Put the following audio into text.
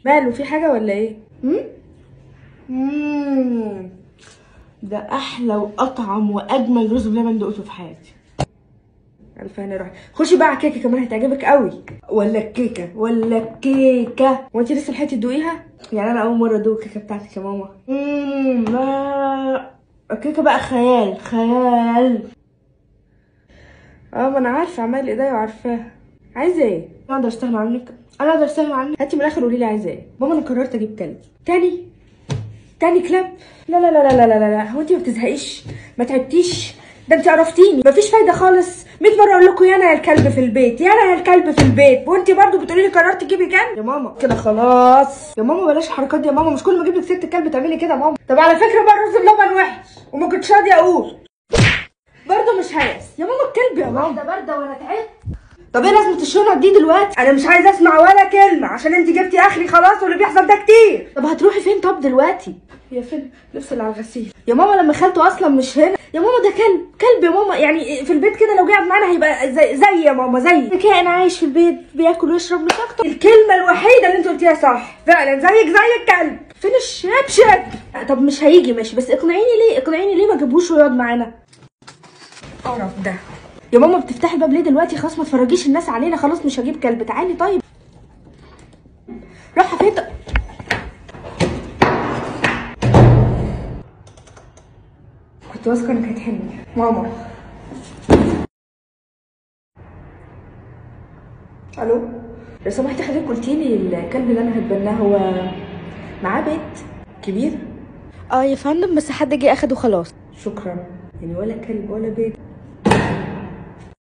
ماله في حاجه ولا ايه مم. ده احلى واطعم واجمل رز بلبن دقته في حياتي الف هنا روحي خشي بقى على الكيكه كمان هتعجبك قوي ولا الكيكه ولا الكيكه وانت لسه لحقتي تدوقيها يعني انا اول مره ادوق الكيكه بتاعتك يا ماما مم. لا الكيكه بقى خيال خيال اه ما انا عارفه عمال ايديا وعارفاها عايزه ايه انا اقدر استغنى عنك انا اقدر استغنى عنك هاتي من الاخر قولي لي عايزه ايه ماما انا قررت اجيب كلب تاني تاني كلب لا لا لا لا لا لا لا, لا. هو انت ما بتزهقيش ما تعبتيش ده انت عرفتيني مفيش فايده خالص 100 مره اقول لكم يا انا يا الكلب في البيت يا انا يا الكلب في البيت وانت برضو بتقولي لي قررت تجيبي كلب يا ماما كده خلاص يا ماما بلاش الحركات دي يا ماما مش كل ما اجيب لك ست الكلب تعملي كده يا ماما طب على فكره بقى الرز بلبن وحش وما كنتش راضيه اقول برضه مش هيأس يا ماما الكلب يا ماما بارده وانا تعبت طب ايه لازمه الشنط دي دلوقتي انا مش عايزه اسمع ولا كلمه عشان انت جبتي اخري خلاص واللي بيحصل ده كتير طب هتروحي فين طب دلوقتي يا فين لبس اللي على الغسيل يا ماما لما خالته اصلا مش هنا يا ماما ده كلب كلب يا ماما يعني في البيت كده لو قاعد معانا هيبقى زي, زي يا ماما زي كائن عايش في البيت بياكل ويشرب مش اكتر الكلمه الوحيده اللي انت قلتيها صح فعلا زيك زي الكلب فين الشبشب طب مش هيجي ماشي بس اقنعيني ليه اقنعيني ليه ما جابوش ويقعد معانا قرف ده يا ماما بتفتحي الباب ليه دلوقتي خلاص ما تفرجيش الناس علينا خلاص مش هجيب كلب تعالي طيب راح فين ط- كنت واثقه انك هتحني ماما الو لو سمحتي حضرتك قلتي لي الكلب اللي انا هتبناه هو معاه بيت كبير اه يا فندم بس حد جه اخده خلاص شكرا يعني ولا كلب ولا بيت